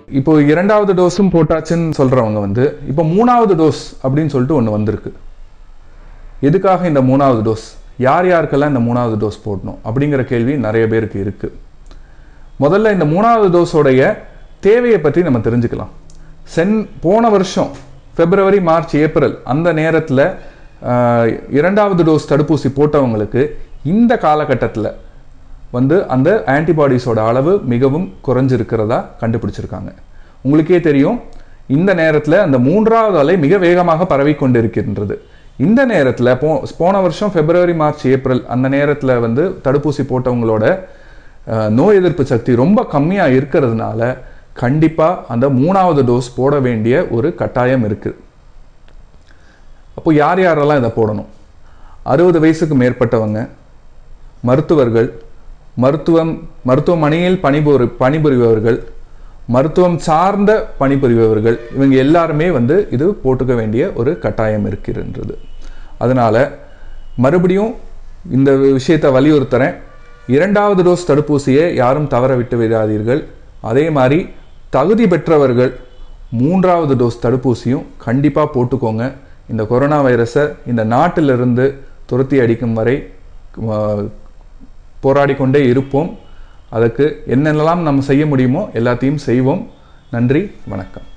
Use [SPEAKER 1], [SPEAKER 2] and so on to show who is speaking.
[SPEAKER 1] இப்போ இரண்டாவது டோஸும் போட்டாச்சுன்னு சொல்றவங்க வந்து இப்போ மூணாவது டோஸ் அப்படின்னு சொல்லிட்டு ஒன்று வந்திருக்கு எதுக்காக இந்த மூணாவது டோஸ் யார் யாருக்கெல்லாம் இந்த மூணாவது டோஸ் போடணும் அப்படிங்கிற கேள்வி நிறைய பேருக்கு இருக்கு முதல்ல இந்த மூணாவது டோஸோடைய தேவையை பற்றி நம்ம தெரிஞ்சுக்கலாம் சென் போன வருஷம் பிப்ரவரி மார்ச் ஏப்ரல் அந்த நேரத்தில் இரண்டாவது டோஸ் தடுப்பூசி போட்டவங்களுக்கு இந்த காலகட்டத்தில் வந்து அந்த ஆன்டிபாடிஸோட அளவு மிகவும் குறைஞ்சிருக்கிறதா கண்டுபிடிச்சிருக்காங்க உங்களுக்கே தெரியும் இந்த நேரத்தில் அந்த மூன்றாவது அலை மிக வேகமாக பரவி கொண்டிருக்கின்றது இந்த நேரத்தில் போ போன வருஷம் பிப்ரவரி மார்ச் ஏப்ரல் அந்த நேரத்தில் வந்து தடுப்பூசி போட்டவங்களோட அஹ், நோய் எதிர்ப்பு சக்தி ரொம்ப கம்மியாக இருக்கிறதுனால கண்டிப்பாக அந்த மூணாவது டோஸ் போட வேண்டிய ஒரு கட்டாயம் இருக்குது அப்போ யார் யாரெல்லாம் இதை போடணும் அறுபது வயசுக்கு மேற்பட்டவங்க மருத்துவர்கள் மருத்துவம் மருத்துவமனையில் பணிபுரி பணிபுரிபவர்கள் மருத்துவம் சார்ந்த பணிபுரிபவர்கள் இவங்க எல்லாருமே வந்து இது போட்டுக்க வேண்டிய ஒரு கட்டாயம் இருக்கின்றது அதனால மறுபடியும் இந்த விஷயத்தை வலியுறுத்துறேன் இரண்டாவது டோஸ் தடுப்பூசியை யாரும் தவற விட்டு விடாதீர்கள் அதே மாதிரி தகுதி பெற்றவர்கள் மூன்றாவது டோஸ் தடுப்பூசியும் கண்டிப்பாக போட்டுக்கோங்க இந்த கொரோனா வைரஸை இந்த நாட்டிலிருந்து துரத்தி அடிக்கும் வரை அஹ், போராடிக்கொண்டே இருப்போம் அதுக்கு என்னென்னலாம் நம்ம செய்ய முடியுமோ எல்லாத்தையும் செய்வோம் நன்றி வணக்கம்